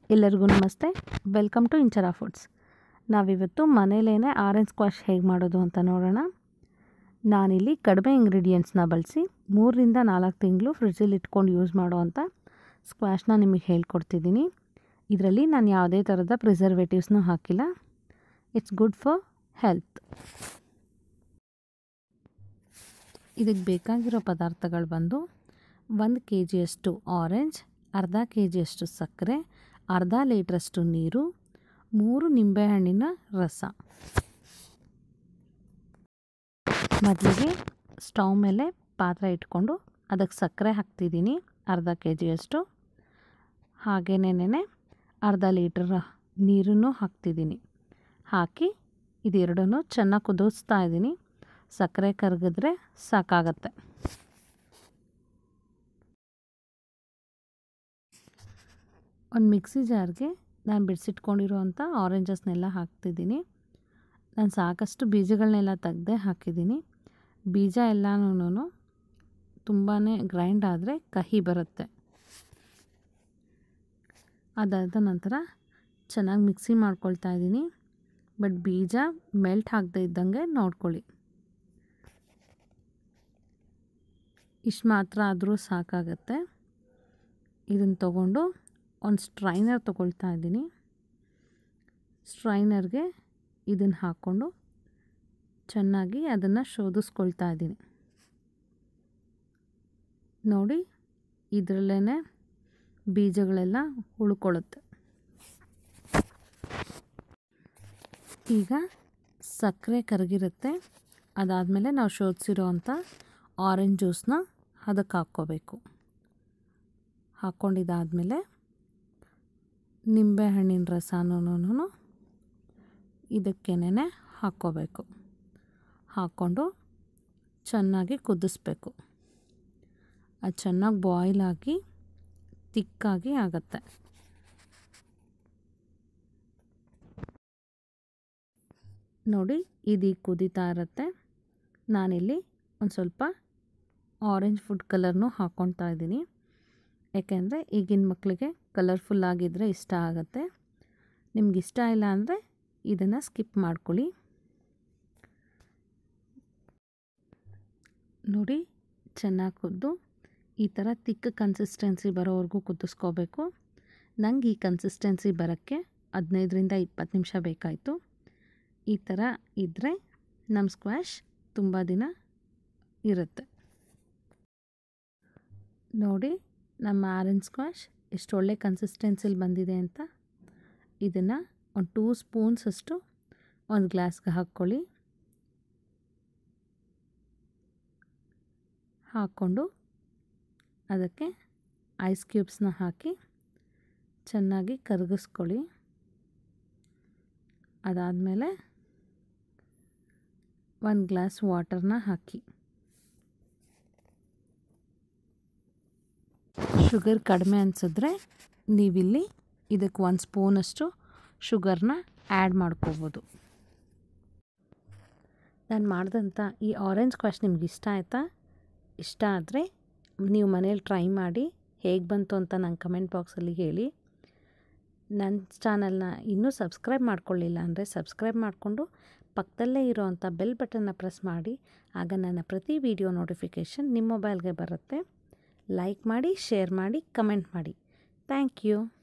ಎಲ್ಲರಿಗೂ ನಮಸ್ತೆ welcome to ಇಂಚರಾ foods ನಾವಿವತ್ತು ಮನೇಲೇ ಆರೆಂಜ್ ಸ್ಕ್ವಾಶ್ ಹೇಗೆ ಮಾಡೋದು ಅಂತ ನೋಡೋಣ ನಾನಿಲ್ಲಿ ಕಡಿಮೆ ಇಂಗ್ರೀಡಿಯೆಂಟ್ಸ್ನ ಬಳಸಿ ಮೂರರಿಂದ ನಾಲ್ಕು ತಿಂಗಳು ಫ್ರಿಡ್ಜಲ್ಲಿ ಇಟ್ಕೊಂಡು ಯೂಸ್ ಮಾಡೋ ಅಂಥ ಸ್ಕ್ವಾಶ್ನ ನಿಮಗೆ ಹೇಳ್ಕೊಡ್ತಿದ್ದೀನಿ ಇದರಲ್ಲಿ ನಾನು ಯಾವುದೇ ಥರದ ಪ್ರಿಸರ್ವೇಟಿವ್ಸ್ನೂ ಹಾಕಿಲ್ಲ ಇಟ್ಸ್ ಗುಡ್ ಫಾರ್ ಹೆಲ್ತ್ ಇದಕ್ಕೆ ಬೇಕಾಗಿರೋ ಪದಾರ್ಥಗಳು ಬಂದು ಒಂದು ಕೆ ಜಿಯಷ್ಟು ಆರೆಂಜ್ ಅರ್ಧ ಕೆ ಜಿಯಷ್ಟು ಸಕ್ಕರೆ ಅರ್ಧ ಲೀಟ್ರಷ್ಟು ನೀರು ಮೂರು ನಿಂಬೆಹಣ್ಣಿನ ರಸ ಮೊದಲಿಗೆ ಸ್ಟವ್ ಮೇಲೆ ಪಾತ್ರೆ ಇಟ್ಕೊಂಡು ಅದಕ್ಕೆ ಸಕ್ಕರೆ ಹಾಕ್ತಿದ್ದೀನಿ ಅರ್ಧ ಕೆ ಜಿಯಷ್ಟು ಹಾಗೇನೇನೆ ಅರ್ಧ ಲೀಟ್ರ್ ನೀರನ್ನು ಹಾಕ್ತಿದ್ದೀನಿ ಹಾಕಿ ಇದೆರಡನ್ನೂ ಚೆನ್ನಾಗಿ ಕುದಿಸ್ತಾ ಇದ್ದೀನಿ ಸಕ್ಕರೆ ಕರಗಿದ್ರೆ ಸಾಕಾಗತ್ತೆ ಒಂದು ಮಿಕ್ಸಿ ಜಾರ್ಗೆ ನಾನು ಬಿಡಿಸಿಟ್ಕೊಂಡಿರೋ ಅಂಥ ಆರೆಂಜಸ್ನೆಲ್ಲ ಹಾಕ್ತಿದ್ದೀನಿ ನಾನು ಸಾಕಷ್ಟು ಬೀಜಗಳನ್ನೆಲ್ಲ ತೆಗ್ದೆ ಹಾಕಿದ್ದೀನಿ ಬೀಜ ಎಲ್ಲನೂ ತುಂಬಾ ಗ್ರೈಂಡ್ ಆದರೆ ಕಹಿ ಬರುತ್ತೆ ಅದಾದ ನಂತರ ಚೆನ್ನಾಗಿ ಮಿಕ್ಸಿ ಮಾಡ್ಕೊಳ್ತಾ ಇದ್ದೀನಿ ಬಟ್ ಬೀಜ ಮೆಲ್ಟ್ ಆಗದೆ ಇದ್ದಂಗೆ ನೋಡ್ಕೊಳ್ಳಿ ಇಷ್ಟು ಮಾತ್ರ ಆದರೂ ಸಾಕಾಗತ್ತೆ ಇದನ್ನು ತಗೊಂಡು ಒಂದು ಸ್ಟ್ರೈನರ್ ತೊಗೊಳ್ತಾ ಇದ್ದೀನಿ ಸ್ಟ್ರೈನರ್ಗೆ ಇದನ್ನು ಹಾಕ್ಕೊಂಡು ಚೆನ್ನಾಗಿ ಅದನ್ನು ಶೋಧಿಸ್ಕೊಳ್ತಾ ಇದ್ದೀನಿ ನೋಡಿ ಇದರಲ್ಲೇ ಬೀಜಗಳೆಲ್ಲ ಉಳ್ಕೊಳ್ಳುತ್ತೆ ಈಗ ಸಕ್ಕರೆ ಕರಗಿರುತ್ತೆ ಅದಾದಮೇಲೆ ನಾವು ಶೋಧಿಸಿರೋ ಅಂಥ ಆರೆಂಜ್ ಜ್ಯೂಸನ್ನ ಅದಕ್ಕೆ ಹಾಕ್ಕೋಬೇಕು ಹಾಕ್ಕೊಂಡಿದ್ದಾದಮೇಲೆ ನಿಂಬೆಹಣ್ಣಿನ ರಸನೂ ಇದಕ್ಕೇನೆ ಹಾಕ್ಕೋಬೇಕು ಹಾಕ್ಕೊಂಡು ಚೆನ್ನಾಗಿ ಕುದಿಸ್ಬೇಕು ಅದು ಚೆನ್ನಾಗಿ ಬಾಯ್ಲ್ ಆಗಿ ತಿಕ್ಕಾಗಿ ಆಗುತ್ತೆ ನೋಡಿ ಇದು ಕುದೀತಾ ಇರುತ್ತೆ ನಾನಿಲ್ಲಿ ಒಂದು ಸ್ವಲ್ಪ ಆರೆಂಜ್ ಫುಡ್ ಕಲರ್ನೂ ಹಾಕ್ಕೊಳ್ತಾ ಇದ್ದೀನಿ ಯಾಕೆಂದರೆ ಈಗಿನ ಮಕ್ಕಳಿಗೆ ಕಲರ್ಫುಲ್ ಆಗಿದ್ದರೆ ಇಷ್ಟ ಆಗುತ್ತೆ ನಿಮ್ಗೆ ಇಷ್ಟ ಇಲ್ಲ ಅಂದರೆ ಇದನ್ನು ಸ್ಕಿಪ್ ಮಾಡ್ಕೊಳ್ಳಿ ನೋಡಿ ಚೆನ್ನಾಗಿ ಕುದ್ದು ಈ ಥರ ತಿಕ್ಕ ಕನ್ಸಿಸ್ಟೆನ್ಸಿ ಬರೋವರೆಗೂ ಕುದಿಸ್ಕೋಬೇಕು ನಂಗೆ ಈ ಕನ್ಸಿಸ್ಟೆನ್ಸಿ ಬರೋಕ್ಕೆ ಹದಿನೈದರಿಂದ ಇಪ್ಪತ್ತು ನಿಮಿಷ ಬೇಕಾಯಿತು ಈ ಥರ ಇದ್ದರೆ ನಮ್ಮ ಸ್ಕ್ವಾಶ್ ತುಂಬ ದಿನ ಇರುತ್ತೆ ನೋಡಿ ನಮ್ಮ ಆರೆಂಜ್ ಸ್ಕ್ವಾಶ್ ಎಷ್ಟು ಒಳ್ಳೆ ಕನ್ಸಿಸ್ಟೆನ್ಸಿಲಿ ಬಂದಿದೆ ಅಂತ ಇದನ್ನು ಒಂದು ಟೂ ಸ್ಪೂನ್ಸಷ್ಟು ಒಂದು ಗ್ಲಾಸ್ಗೆ ಹಾಕ್ಕೊಳ್ಳಿ ಹಾಕ್ಕೊಂಡು ಅದಕ್ಕೆ ಐಸ್ ಕ್ಯೂಬ್ಸ್ನ ಹಾಕಿ ಚೆನ್ನಾಗಿ ಕರಗಿಸ್ಕೊಳ್ಳಿ ಅದಾದಮೇಲೆ ಒಂದು ಗ್ಲಾಸ್ ವಾಟರ್ನ ಹಾಕಿ ಶುಗರ್ ಕಡಿಮೆ ಅನಿಸಿದ್ರೆ ನೀವಿಲ್ಲಿ ಇದಕ್ಕೆ ಒಂದು ಸ್ಪೂನಷ್ಟು ಶುಗರ್ನ ಆ್ಯಡ್ ಮಾಡ್ಕೋಬೋದು ನಾನು ಮಾಡಿದಂಥ ಈ ಆರೆಂಜ್ ಸ್ಕ್ವಾಶ್ ನಿಮ್ಗೆ ಇಷ್ಟ ಆಯಿತಾ ಇಷ್ಟ ಆದರೆ ನೀವು ಮನೇಲಿ ಟ್ರೈ ಮಾಡಿ ಹೇಗೆ ಬಂತು ಅಂತ ನಂಗೆ ಕಮೆಂಟ್ ಬಾಕ್ಸಲ್ಲಿ ಹೇಳಿ ನನ್ನ ಚಾನಲ್ನ ಇನ್ನೂ ಸಬ್ಸ್ಕ್ರೈಬ್ ಮಾಡ್ಕೊಳ್ಳಿಲ್ಲ ಅಂದರೆ ಸಬ್ಸ್ಕ್ರೈಬ್ ಮಾಡಿಕೊಂಡು ಪಕ್ಕದಲ್ಲೇ ಇರೋವಂಥ ಬೆಲ್ ಬಟನ್ನ ಪ್ರೆಸ್ ಮಾಡಿ ಆಗ ನನ್ನ ಪ್ರತಿ ವಿಡಿಯೋ ನೋಟಿಫಿಕೇಷನ್ ನಿಮ್ಮ ಮೊಬೈಲ್ಗೆ ಬರುತ್ತೆ ಲೈಕ್ ಮಾಡಿ ಶೇರ್ ಮಾಡಿ ಕಮೆಂಟ್ ಮಾಡಿ ಥ್ಯಾಂಕ್ ಯು